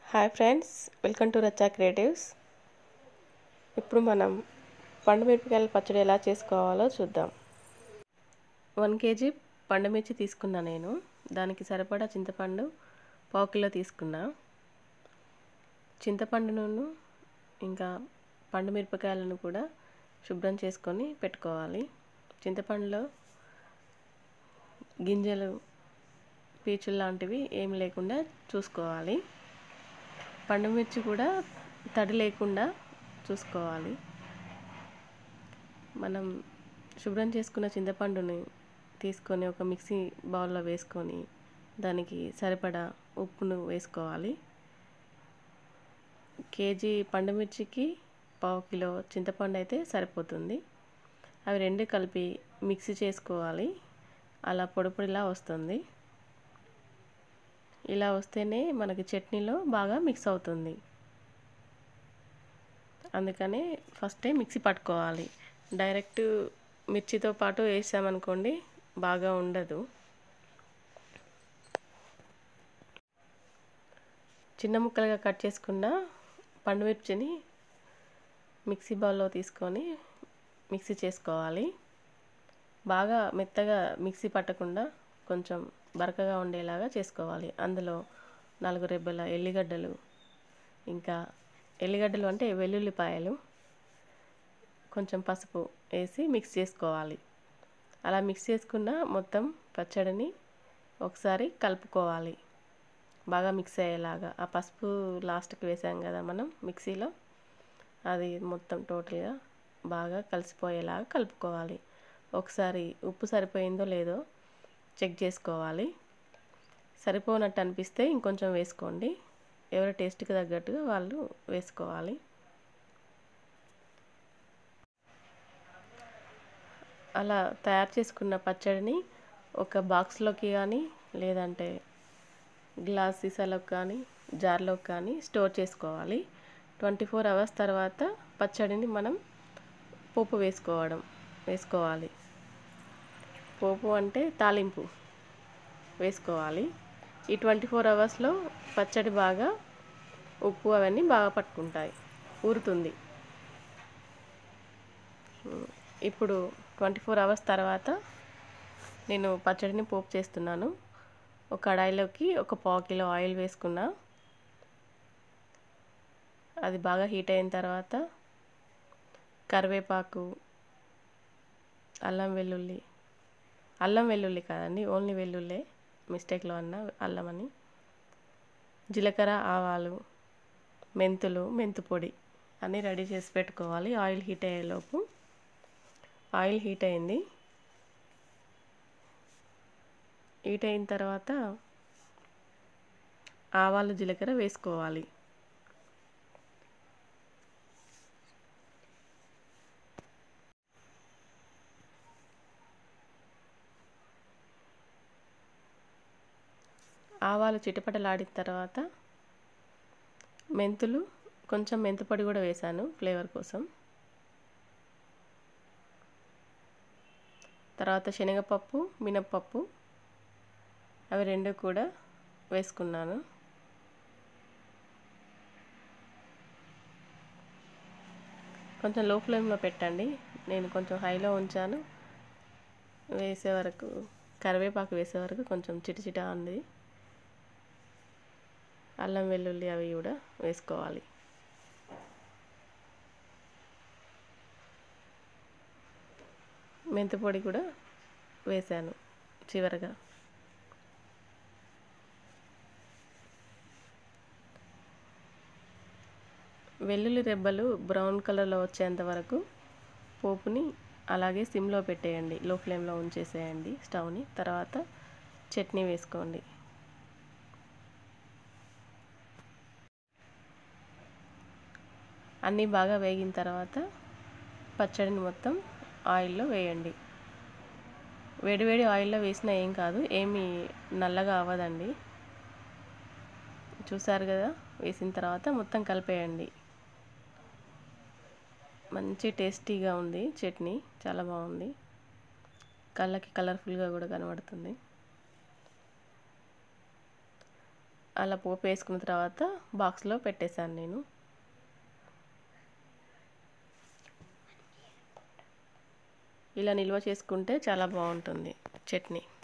hi friends welcome to Racha creatives ఇప్పుడు మనం పండు మిరపకాయల పచ్చడి ఎలా చేసుకోవాలో చూద్దాం వన్ కేజీ పండు మిర్చి తీసుకున్నా నేను దానికి సరిపడా చింతపండు పావు కిలో తీసుకున్నా చింతపండును ఇంకా పండు మిరపకాయలను కూడా శుభ్రం చేసుకొని పెట్టుకోవాలి చింతపండులో గింజలు పీచులు లాంటివి ఏమి లేకుండా చూసుకోవాలి పండుమిర్చి కూడా తడి లేకుండా చూసుకోవాలి మనం శుభ్రం చేసుకున్న చింతపండుని తీసుకొని ఒక మిక్సీ బౌల్లో వేసుకొని దానికి సరిపడా ఉప్పును వేసుకోవాలి కేజీ పండుమిర్చికి పావు కిలో చింతపండు అయితే సరిపోతుంది అవి రెండు కలిపి మిక్సీ చేసుకోవాలి అలా పొడి పొడిలా వస్తుంది ఇలా వస్తేనే మనకి చట్నీలో బాగా మిక్స్ అవుతుంది అందుకనే ఫస్టే మిక్సీ పట్టుకోవాలి డైరెక్ట్ మిర్చితో పాటు వేసామనుకోండి బాగా ఉండదు చిన్న ముక్కలుగా కట్ చేసుకున్న పండు మిర్చిని మిక్సీ బౌల్లో తీసుకొని మిక్సీ చేసుకోవాలి బాగా మెత్తగా మిక్సీ పట్టకుండా కొంచెం బరకగా ఉండేలాగా చేసుకోవాలి అందులో నాలుగు రెబ్బల ఎల్లిగడ్డలు ఇంకా ఎల్లిగడ్డలు అంటే వెల్లుల్లిపాయలు కొంచెం పసుపు వేసి మిక్స్ చేసుకోవాలి అలా మిక్స్ చేసుకున్న మొత్తం పచ్చడిని ఒకసారి కలుపుకోవాలి బాగా మిక్స్ అయ్యేలాగా ఆ పసుపు లాస్ట్కి వేసాం కదా మనం మిక్సీలో అది మొత్తం టోటల్గా బాగా కలిసిపోయేలాగా కలుపుకోవాలి ఒకసారి ఉప్పు సరిపోయిందో లేదో చెక్ చేసుకోవాలి సరిపోనట్టు అనిపిస్తే ఇంకొంచెం వేసుకోండి ఎవరి టేస్ట్కి తగ్గట్టుగా వాళ్ళు వేసుకోవాలి అలా తయారు చేసుకున్న పచ్చడిని ఒక బాక్స్లోకి కానీ లేదంటే గ్లాస్ సీసాలోకి కానీ జార్లోకి కానీ స్టోర్ చేసుకోవాలి ట్వంటీ ఫోర్ అవర్స్ తర్వాత పచ్చడిని మనం పోపు వేసుకోవడం వేసుకోవాలి పోపు అంటే తాలింపు వేసుకోవాలి ఈ ట్వంటీ ఫోర్ అవర్స్లో పచ్చడి బాగా ఉప్పు అవన్నీ బాగా పట్టుకుంటాయి ఊరుతుంది ఇప్పుడు ట్వంటీ ఫోర్ అవర్స్ తర్వాత నేను పచ్చడిని పోపు చేస్తున్నాను ఒక కడాయిలోకి ఒక పావు కిలో ఆయిల్ వేసుకున్నా అది బాగా హీట్ అయిన తర్వాత కరివేపాకు అల్లం వెల్లుల్లి అల్లం వెల్లుల్లి కాదండి ఓన్లీ వెల్లుల్లే మిస్టేక్లో అన్న అల్లం అని జీలకర్ర ఆవాలు మెంతులు మెంతు పొడి అన్నీ రెడీ చేసి పెట్టుకోవాలి ఆయిల్ హీట్ అయ్యేలోపు ఆయిల్ హీట్ అయింది హీట్ అయిన తర్వాత ఆవాలు జీలకర్ర వేసుకోవాలి ఆవాలు చిటపటలాడిన తర్వాత మెంతులు కొంచెం మెంతుపొడి కూడా వేశాను ఫ్లేవర్ కోసం తర్వాత శనగపప్పు మినప్పప్పు అవి రెండు కూడా వేసుకున్నాను కొంచెం లో ఫ్లేమ్లో పెట్టండి నేను కొంచెం హైలో ఉంచాను వేసే వరకు కరివేపాకు వేసే వరకు కొంచెం చిటచిట ఉంది అల్లం వెల్లుల్లి అవి కూడా వేసుకోవాలి మెంతిపొడి కూడా వేసాను చివరగా వెల్లుల్లి రెబ్బలు బ్రౌన్ కలర్లో వచ్చేంత వరకు పోపుని అలాగే సిమ్లో పెట్టేయండి లో ఫ్లేమ్లో ఉంచేసేయండి స్టవ్ని తర్వాత చట్నీ వేసుకోండి అన్నీ బాగా వేగిన తర్వాత పచ్చడిని మొత్తం ఆయిల్లో వేయండి వేడివేడి ఆయిల్లో వేసినా ఏం కాదు ఏమి నల్లగా అవ్వదండి చూసారు కదా వేసిన తర్వాత మొత్తం కలిపేయండి మంచి టేస్టీగా ఉంది చట్నీ చాలా బాగుంది కళ్ళకి కలర్ఫుల్గా కూడా కనబడుతుంది అలా పోపు వేసుకున్న తర్వాత బాక్స్లో పెట్టేశాను నేను ఇలా నిల్వ చేసుకుంటే చాలా బాగుంటుంది చట్నీ